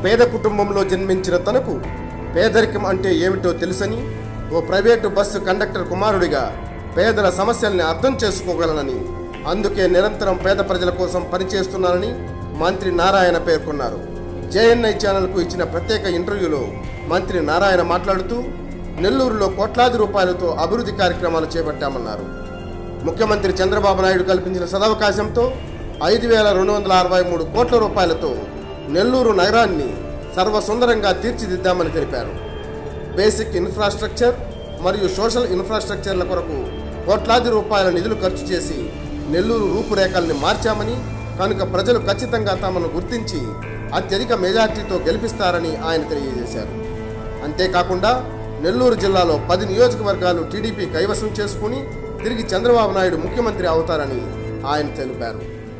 పేద కుటుంబంలో జన్మించిన తనకు పేదరికం అంటే ఏమిటో తెలుసని ఓ ప్రైవేటు బస్సు కండక్టర్ కుమారుడిగా పేదల సమస్యల్ని అర్థం చేసుకోగలనని అందుకే నిరంతరం పేద ప్రజల కోసం పనిచేస్తున్నానని మంత్రి నారాయణ పేర్కొన్నారు జేఎన్ఐ ఛానల్కు ఇచ్చిన ప్రత్యేక ఇంటర్వ్యూలో మంత్రి నారాయణ మాట్లాడుతూ నెల్లూరులో కోట్లాది రూపాయలతో అభివృద్ధి కార్యక్రమాలు చేపట్టామన్నారు ముఖ్యమంత్రి చంద్రబాబు నాయుడు కల్పించిన సదవకాశంతో ఐదు వేల రెండు వందల అరవై మూడు కోట్ల రూపాయలతో నెల్లూరు నగరాన్ని సర్వసుందరంగా తీర్చిదిద్దామని తెలిపారు బేసిక్ ఇన్ఫ్రాస్ట్రక్చర్ మరియు సోషల్ ఇన్ఫ్రాస్ట్రక్చర్ల కొరకు కోట్లాది రూపాయల నిధులు ఖర్చు చేసి నెల్లూరు రూపురేఖల్ని మార్చామని కనుక ప్రజలు ఖచ్చితంగా తమను గుర్తించి అత్యధిక మెజార్టీతో గెలిపిస్తారని ఆయన తెలియజేశారు అంతేకాకుండా నెల్లూరు జిల్లాలో పది నియోజకవర్గాలు టీడీపీ కైవసం చేసుకుని తిరిగి చంద్రబాబు నాయుడు ముఖ్యమంత్రి అవుతారని ఆయన తెలిపారు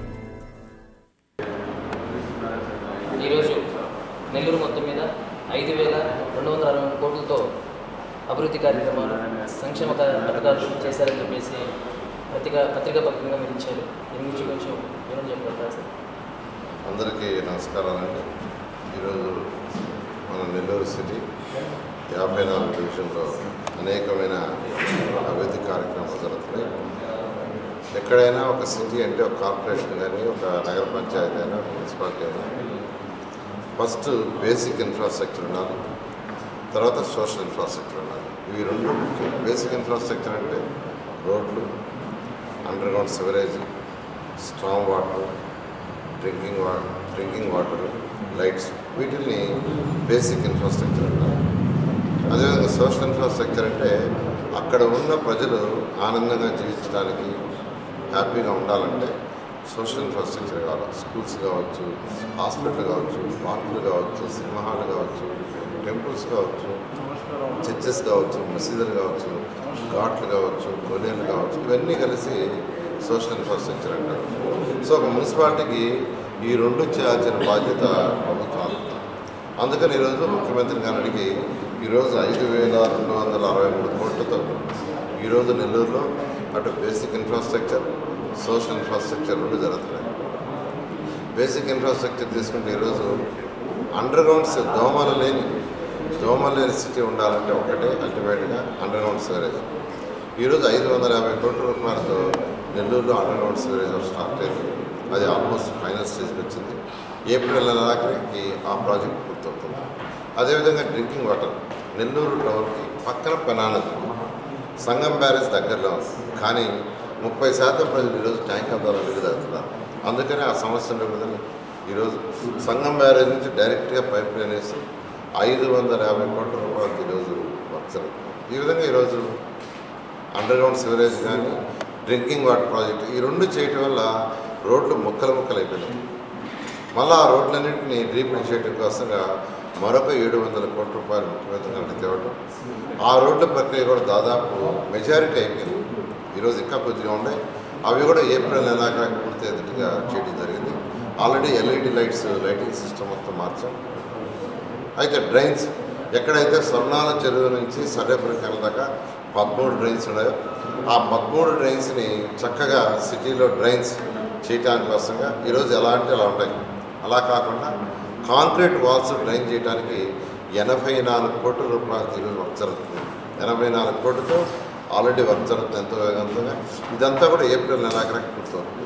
ఈరోజు నెల్లూరు మొత్తం మీద ఐదు వేల రెండు వందల అరవై మూడు కోట్లతో అభివృద్ధి కార్యక్రమాలు సంక్షేమ కా- పథకాలు చేశారని చెప్పేసి పత్రిక పత్రికా పత్రికగా మీరు ఇచ్చారు దీని గురించి కొంచెం ఏమని చెప్పగలుగుతారా సార్ అందరికీ నమస్కారాలండి ఈరోజు మన నెల్లూరు సిటీ యాభై నాలుగు డివిజన్లో అనేకమైన అభివృద్ధి కార్యక్రమాలు జరుగుతున్నాయి ఎక్కడైనా ఒక సిటీ అంటే ఒక కార్పొరేషన్ కానీ ఒక నగర పంచాయతీ అయినా ఒక మున్సిపాలిటీ అయినా ఫస్ట్ బేసిక్ ఇన్ఫ్రాస్ట్రక్చర్ ఉండాలి తర్వాత సోషల్ ఇన్ఫ్రాస్ట్రక్చర్ ఉండాలి ఇవి రెండు ముఖ్యం బేసిక్ ఇన్ఫ్రాస్ట్రక్చర్ అంటే రోడ్లు underground sewerage strong water drinking వా డ్రింకింగ్ వాటర్ లైట్స్ వీటిని బేసిక్ ఇన్ఫ్రాస్ట్రక్చర్ అంటారు అదేవిధంగా సోషల్ ఇన్ఫ్రాస్ట్రక్చర్ అంటే అక్కడ ఉన్న ప్రజలు ఆనందంగా జీవించడానికి హ్యాపీగా ఉండాలంటే సోషల్ ఇన్ఫ్రాస్ట్రక్చర్ కావాలి స్కూల్స్ కావచ్చు హాస్పిటల్ కావచ్చు పార్కులు కావచ్చు సినిమా హాల్ కావచ్చు టెంపుల్స్ కావచ్చు చర్చెస్ కావచ్చు మసీదులు కావచ్చు ఘాట్లు కావచ్చు కొనేలు కావచ్చు ఇవన్నీ కలిసి సోషల్ ఇన్ఫ్రాస్ట్రక్చర్ అంటారు సో ఒక మున్సిపాలిటీకి ఈ రెండు చేయాల్సిన బాధ్యత ప్రభుత్వం అందుకని ఈరోజు ముఖ్యమంత్రి గారిని అడిగి ఈరోజు ఐదు వేల రెండు వందల అరవై మూడు కోట్లతో ఈరోజు నెల్లూరులో అటు బేసిక్ ఇన్ఫ్రాస్ట్రక్చర్ సోషల్ ఇన్ఫ్రాస్ట్రక్చర్ రెండు జరుగుతున్నాయి బేసిక్ ఇన్ఫ్రాస్ట్రక్చర్ తీసుకుంటే ఈరోజు అండర్ గ్రౌండ్స్ దోమలు లేని దోమలు లేని సిటీ ఉండాలంటే ఒకటే అల్టిమేట్గా అండర్ గ్రౌండ్ సివరేజ్ ఈరోజు ఐదు వందల యాభై కోట్ల రూపాయలతో నెల్లూరులో underground sewerage work start అయింది అది ఆల్మోస్ట్ ఫైనల్ స్టేజ్కి వచ్చింది ఏప్రిల్ నెలాఖరికి ఆ ప్రాజెక్ట్ పూర్తవుతుంది అదేవిధంగా డ్రింకింగ్ వాటర్ నెల్లూరు టౌన్కి పక్కన పెనానది సంగం బ్యారేజ్ దగ్గరలో ఉంది కానీ ముప్పై శాతం ప్రజలు ఈరోజు ట్యాంకర్ ద్వారా నీళ్ళు తాగుతున్నారు అందుకనే ఆ సమస్య ఉండదని ఈరోజు సంగం బ్యారేజ్ నుంచి డైరెక్ట్గా పైప్ లైన్ వేసి ఐదు వందల యాభై కోట్ల రూపాయలకి ఈరోజు వర్క్ జరుగుతుంది ఈ విధంగా ఈరోజు అండర్ గ్రౌండ్ సివరేజ్ కానీ డ్రింకింగ్ వాటర్ ప్రాజెక్ట్ ఈ రెండు చేయటం వల్ల రోడ్లు ముక్కలు ముక్కలు అయిపోయినాయి మళ్ళీ ఆ రోడ్లన్నింటినీ రీబిల్డ్ చేయడం కోసంగా మరొక ఏడు వందల కోట్ల రూపాయలు ముఖ్యమంత్రి గారికి తేవడం ఆ రోడ్ల ప్రక్రియ కూడా దాదాపు మెజారిటీ అయిపోయింది ఈరోజు ఇంకా కొద్దిగా ఉన్నాయి అవి కూడా ఏప్రిల్ నెలాఖరికి పూర్తయ్యేటట్టుగా చేయడం జరిగింది already LED lights lighting system మొత్తం మార్చాం అయితే డ్రైన్స్ ఎక్కడైతే స్వర్ణాల చెరువు నుంచి సర్వేపురం దాకా పదమూడు డ్రైన్స్ ఉన్నాయో ఆ పదమూడు డ్రైన్స్ని చక్కగా సిటీలో డ్రైన్స్ చేయడానికి కోసంగా ఈరోజు ఎలా అంటే అలా ఉంటాయి అలా కాకుండా కాంక్రీట్ వాల్స్ డ్రైన్ చేయడానికి ఎనభై నాలుగు కోట్ల రూపాయలు ఈరోజు వర్క్ జరుగుతుంది ఎనభై నాలుగు కోట్లతో ఆల్రెడీ వర్క్ జరుగుతుంది ఎంతో వేగంతగా ఇదంతా కూడా ఏప్రిల్ నెలాఖరికి పూర్తవుతుంది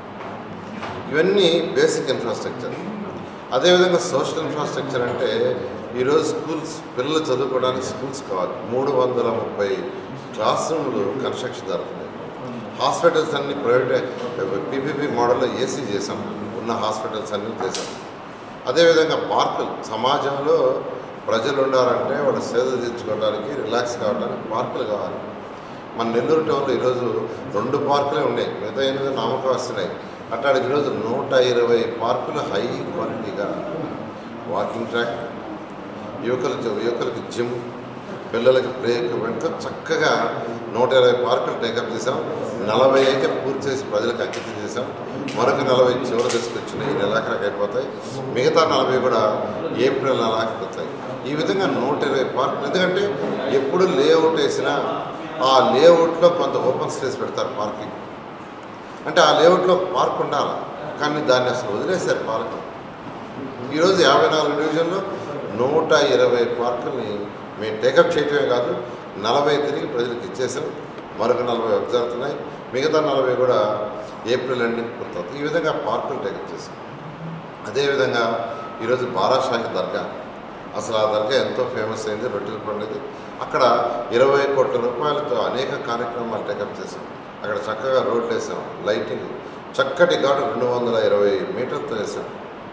ఇవన్నీ బేసిక్ ఇన్ఫ్రాస్ట్రక్చర్ అదేవిధంగా సోషల్ ఇన్ఫ్రాస్ట్రక్చర్ అంటే ఈరోజు స్కూల్స్ పిల్లలు చదువుకోవడానికి స్కూల్స్ కావాలి మూడు వందల ముప్పై క్లాస్ రూమ్లు కన్స్ట్రక్షన్ జరుగుతున్నాయి హాస్పిటల్స్ అన్ని ప్రైవేట్ పీపీపీ మోడల్లో ఏసీ చేసాం ఉన్న హాస్పిటల్స్ అన్నీ చేసాం అదేవిధంగా పార్కులు సమాజంలో ప్రజలు ఉండాలంటే వాళ్ళు సేద తీర్చుకోవడానికి రిలాక్స్ కావడానికి పార్కులు కావాలి మన నెల్లూరు టౌన్లో ఈరోజు రెండు పార్కులే ఉన్నాయి మిగతా ఎనిమిది నామకం వస్తున్నాయి అట్లాంటి ఈరోజు నూట ఇరవై పార్కులు హై క్వాలిటీగా వాకింగ్ ట్రాక్ యువకులకి యువకులకి జిమ్ పిల్లలకి ప్లే ఎక్విప్మెంట్తో చక్కగా నూట ఇరవై పార్కులు టేకప్ చేసాం నలభై అయితే పూర్తి చేసి ప్రజలకు అంకితం చేసాం మరొక నలభై చివరి తీసుకొచ్చినాయి ఈ నెలాఖరికి అయిపోతాయి మిగతా నలభై కూడా ఏప్రిల్ నెలాఖరికి పోతాయి ఈ విధంగా నూట ఇరవై పార్కులు ఎందుకంటే ఎప్పుడు లేఅవుట్ వేసినా ఆ లేఅవుట్లో కొంత ఓపెన్ స్పేస్ పెడతారు పార్కింగ్ అంటే ఆ లేఅవుట్లో పార్క్ ఉండాలి కానీ దాన్ని అసలు వదిలేశారు పార్క్ ఈరోజు యాభై నాలుగు డివిజన్లో నూట ఇరవై పార్కుల్ని మేము టేకప్ చేయటమే కాదు నలభై తిరిగి ప్రజలకు ఇచ్చేసాం మరొక నలభై జరుగుతున్నాయి మిగతా నలభై కూడా ఏప్రిల్ ఎండింగ్ పూర్తవుతాయి ఈ విధంగా పార్కులు టేకప్ చేసాం అదేవిధంగా ఈరోజు బారాషాహి దర్గా అసలు ఆ దర్గా ఎంతో ఫేమస్ అయింది రొట్టెల పండుగ అక్కడ ఇరవై కోట్ల రూపాయలతో అనేక కార్యక్రమాలు టేకప్ చేసాం అక్కడ చక్కగా రోడ్లు వేసాం లైటింగ్ చక్కటి ఘాటు రెండు వందల ఇరవై మీటర్లతో వేసాం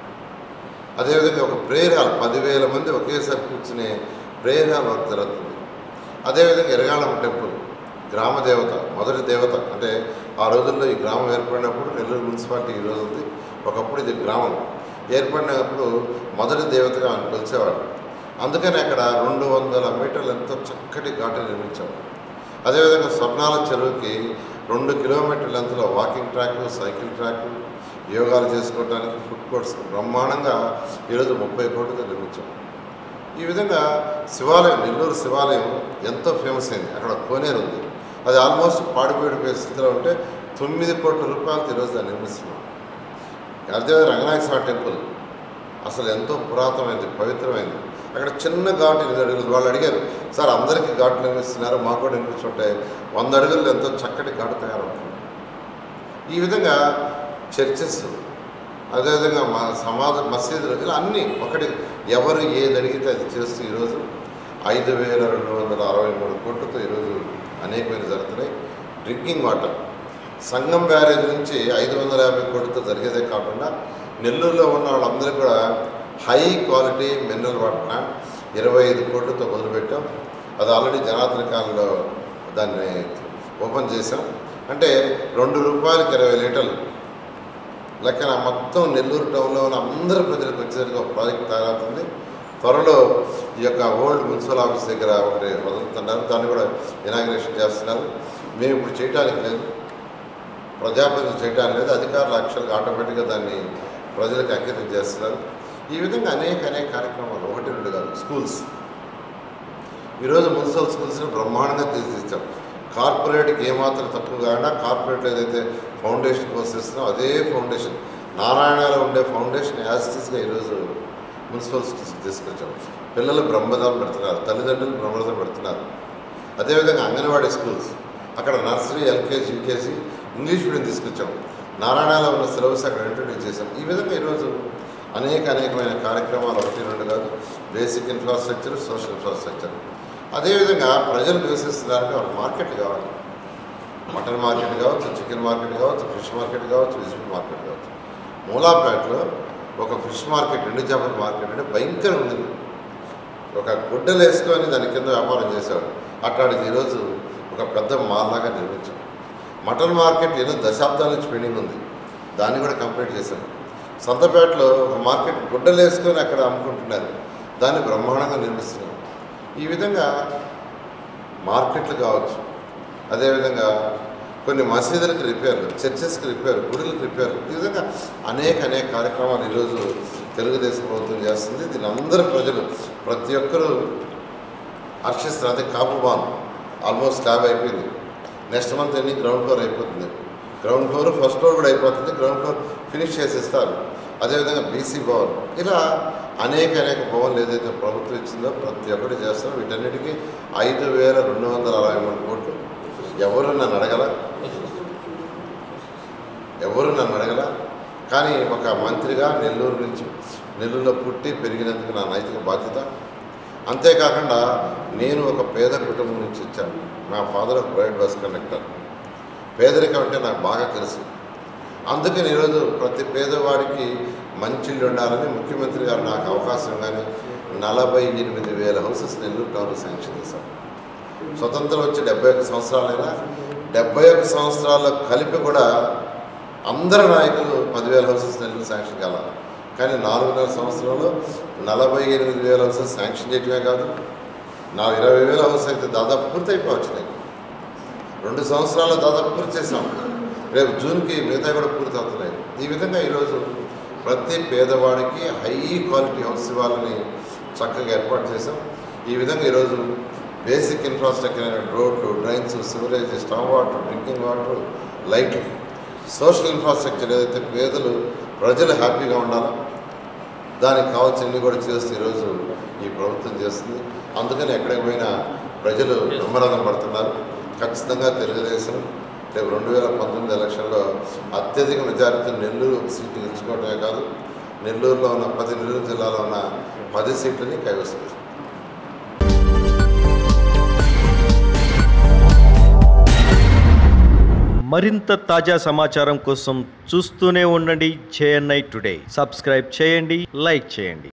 అదేవిధంగా ఒక ప్రేయర్ హాల్ పదివేల మంది ఒకేసారి కూర్చునే ప్రేయర్ హాల్ వర్క్ జరుగుతుంది అదేవిధంగా ఎరగాళం టెంపుల్ గ్రామ దేవత మొదటి దేవత అంటే ఆ రోజుల్లో ఈ గ్రామం ఏర్పడినప్పుడు నెల్లూరు మున్సిపాలిటీ ఈ రోజు ఉంది ఒకప్పుడు ఇది గ్రామం ఏర్పడినప్పుడు మొదటి దేవతగా ఆయన కొలిచేవాడు అందుకని అక్కడ రెండు వందల మీటర్లు ఎంతో చక్కటి ఘాటు నిర్మించాం అదేవిధంగా స్వర్ణాల చెరువుకి రెండు కిలోమీటర్ల లెంత్లో వాకింగ్ ట్రాక్ సైకిల్ ట్రాక్ యోగాలు చేసుకోవడానికి ఫుడ్ కోర్ట్స్ బ్రహ్మాండంగా ఈరోజు ముప్పై కోట్లతో నిర్మించాం ఈ విధంగా శివాలయం నెల్లూరు శివాలయం ఎంతో ఫేమస్ అయింది అక్కడ కోనేరు ఉంది అది ఆల్మోస్ట్ పాడిపోయిపోయే స్థితిలో ఉంటే తొమ్మిది కోట్ల రూపాయలతో ఈరోజు దాన్ని నిర్మిస్తున్నాం అదే రంగనాయక స్వామి టెంపుల్ అసలు ఎంతో పురాతనమైంది పవిత్రమైంది అక్కడ చిన్న ఘాటు ఎనిమిది అడుగులు వాళ్ళు అడిగారు సార్ అందరికీ ఘాటు నిర్మిస్తున్నారు మాకు కూడా నిర్మించుంటే వంద అడుగులు ఎంతో చక్కటి ఘాటు తయారవుతుంది ఈ విధంగా చర్చెస్ అదేవిధంగా మా సమాధ మసీదులు ఇలా అన్నీ ఒకటి ఎవరు ఏది అడిగితే అది చేస్తూ ఈరోజు ఐదు వేల రెండు వందల అరవై మూడు కోట్లతో ఈరోజు అనేకమైన జరుగుతున్నాయి డ్రింకింగ్ వాటర్ సంగం బ్యారేజ్ నుంచి ఐదు వందల యాభై కోట్లతో జరిగేదే కాకుండా నెల్లూరులో ఉన్న వాళ్ళందరూ కూడా high quality mineral water plant ఇరవై ఐదు కోట్లతో మొదలుపెట్టాం అది ఆల్రెడీ జనార్దన కాలంలో దాన్ని ఓపెన్ చేసాం అంటే రెండు రూపాయలకి ఇరవై లీటర్లు లెక్కన మొత్తం నెల్లూరు టౌన్లో ఉన్న అందరు ప్రజలకు వచ్చేసరికి ఒక ప్రాజెక్ట్ తయారవుతుంది త్వరలో ఈ యొక్క ఓల్డ్ మున్సిపల్ ఆఫీస్ దగ్గర ఒకటి వదులుతున్నారు దాన్ని కూడా ఇనాగ్రేషన్ చేస్తున్నారు మేము ఇప్పుడు చేయడానికి లేదు ప్రజాప్రతినిధులు చేయడానికి లేదు అధికారులు యాక్చువల్గా ఆటోమేటిక్గా దాన్ని ప్రజలకు అంకితం చేస్తున్నారు ఈ విధంగా అనేక అనేక కార్యక్రమాలు ఒకటి రెండు కాదు స్కూల్స్ ఈరోజు మున్సిపల్ స్కూల్స్ని బ్రహ్మాండంగా తీర్చిదిద్దాం కార్పొరేట్కి ఏమాత్రం తక్కువ కాకుండా కార్పొరేట్ ఏదైతే ఫౌండేషన్ కోర్స్ ఇస్తున్నామో అదే ఫౌండేషన్ నారాయణలో ఉండే ఫౌండేషన్ యాజిటీస్గా ఈరోజు మున్సిపల్ స్కూల్స్కి తీసుకొచ్చాం పిల్లలు బ్రహ్మదానం పెడుతున్నారు తల్లిదండ్రులు బ్రహ్మదానం పెడుతున్నారు అదేవిధంగా అంగన్వాడీ స్కూల్స్ అక్కడ nursery LKG UKG English medium తీసుకొచ్చాం నారాయణలో ఉన్న సిలబస్ అక్కడ ఇంట్రొడ్యూస్ చేసాం ఈ విధంగా ఈరోజు అనేక అనేకమైన కార్యక్రమాలు ఒకటి రెండు కాదు బేసిక్ ఇన్ఫ్రాస్ట్రక్చర్ సోషల్ ఇన్ఫ్రాస్ట్రక్చర్ అదేవిధంగా ప్రజలు నివసిస్తున్నారంటే వాళ్ళకి మార్కెట్ కావాలి మటన్ మార్కెట్ కావచ్చు చికెన్ మార్కెట్ కావచ్చు ఫిష్ మార్కెట్ కావచ్చు వెజిటబుల్ మార్కెట్ కావచ్చు మూలాపేటలో ఒక ఫిష్ మార్కెట్ ఎండు చేపల మార్కెట్ అంటే భయంకరం ఉంది ఒక గుడ్డలు వేసుకొని దాని కింద వ్యాపారం చేసేవాడు అట్లాంటిది ఈరోజు ఒక పెద్ద మాల్లాగా నిర్మించాం మటన్ మార్కెట్ ఎన్నో దశాబ్దాల నుంచి పెండింగ్ ఉంది దాన్ని కూడా కంప్లీట్ చేశాం సంతపేటలో ఒక మార్కెట్ గుడ్డలు వేసుకొని అక్కడ అమ్ముకుంటున్నారు దాన్ని బ్రహ్మాండంగా నిర్మిస్తున్నాం ఈ విధంగా మార్కెట్లు కావచ్చు అదేవిధంగా కొన్ని మసీదులకు రిపేర్లు చర్చెస్కి రిపేర్ గుడులకు రిపేర్లు ఈ విధంగా అనేక అనేక కార్యక్రమాలు ఈరోజు తెలుగుదేశం ప్రభుత్వం చేస్తుంది దీని అందరూ ప్రజలు ప్రతి ఒక్కరూ హర్షిస్తారు అదే కాపు బాన్ ఆల్మోస్ట్ స్లాబ్ అయిపోయింది నెక్స్ట్ మంత్ ఎన్ని గ్రౌండ్ ఫ్లోర్ అయిపోతుంది గ్రౌండ్ ఫ్లోర్ ఫస్ట్ ఫ్లోర్ కూడా అయిపోతుంది గ్రౌండ్ ఫ్లోర్ ఫినిష్ చేసేస్తారు అదేవిధంగా బీసీ భవన్ ఇలా అనేక అనేక భవన్లు ఏదైతే ప్రభుత్వం ఇచ్చిందో ప్రతి ఒక్కటి చేస్తారో వీటన్నిటికీ ఐదు వేల రెండు వందల అరవై మూడు కోట్లు ఎవరు నన్ను అడగల ఎవరు నన్ను అడగల కానీ ఒక మంత్రిగా నెల్లూరు నుంచి నెల్లూరులో పుట్టి పెరిగినందుకు నా నైతిక బాధ్యత అంతేకాకుండా నేను ఒక పేద కుటుంబం నుంచి వచ్చాను నా ఫాదర్ ఒక ప్రైవేట్ బస్ కండక్టర్ పేదరికం అంటే నాకు బాగా తెలుసు అందుకని ఈరోజు ప్రతి పేదవాడికి మంచిళ్ళు ఉండాలని ముఖ్యమంత్రి గారు నాకు అవకాశం కానీ నలభై ఎనిమిది వేల హౌసెస్ నెల్లూరు టౌన్లో శాంక్షన్ చేశాం స్వతంత్రం వచ్చి డెబ్బై ఒక్క సంవత్సరాలైనా డెబ్బై ఒక్క సంవత్సరాల్లో కలిపి కూడా అందరు నాయకులు పదివేల హౌసెస్ నెల్లూరు శాంక్షన్ కాల కానీ నాలుగున్నర సంవత్సరంలో నలభై ఎనిమిది వేల హౌసెస్ శాంక్షన్ చేయటమే కాదు నా ఇరవై వేల హౌస్ అయితే దాదాపు పూర్తి అయిపోవచ్చినాయి రెండు సంవత్సరాలు దాదాపు పూర్తి చేసాం రేపు జూన్కి మిగతా కూడా పూర్తి అవుతున్నాయి ఈ విధంగా ఈరోజు ప్రతి పేదవాడికి హై క్వాలిటీ హౌస్ ఇవ్వాలని చక్కగా ఏర్పాటు చేసాం ఈ విధంగా ఈరోజు బేసిక్ ఇన్ఫ్రాస్ట్రక్చర్ అయిన రోడ్లు drains sewerage stove water drinking water లైట్లు సోషల్ ఇన్ఫ్రాస్ట్రక్చర్ ఏదైతే పేదలు ప్రజలు హ్యాపీగా ఉండాలో దానికి కావాల్సినవి కూడా చేస్తూ ఈరోజు ఈ ప్రభుత్వం చేస్తుంది అందుకని ఎక్కడికి పోయినా ప్రజలు బ్రహ్మరథం పడుతున్నారు ఖచ్చితంగా తెలుగుదేశం రేపు రెండు వేల పంతొమ్మిది ఎలక్షన్లో అత్యధిక మెజారిటీ నెల్లూరు సీట్లు గెలుచుకోవడమే కాదు నెల్లూరులో ఉన్న పది నెల్లూరు జిల్లాలో ఉన్న పది సీట్లని కైవసం చేసుకుంటారు. మరింత తాజా సమాచారం కోసం చూస్తూనే ఉండండి జేఎన్ఐ టుడే సబ్స్క్రైబ్ చేయండి లైక్ చేయండి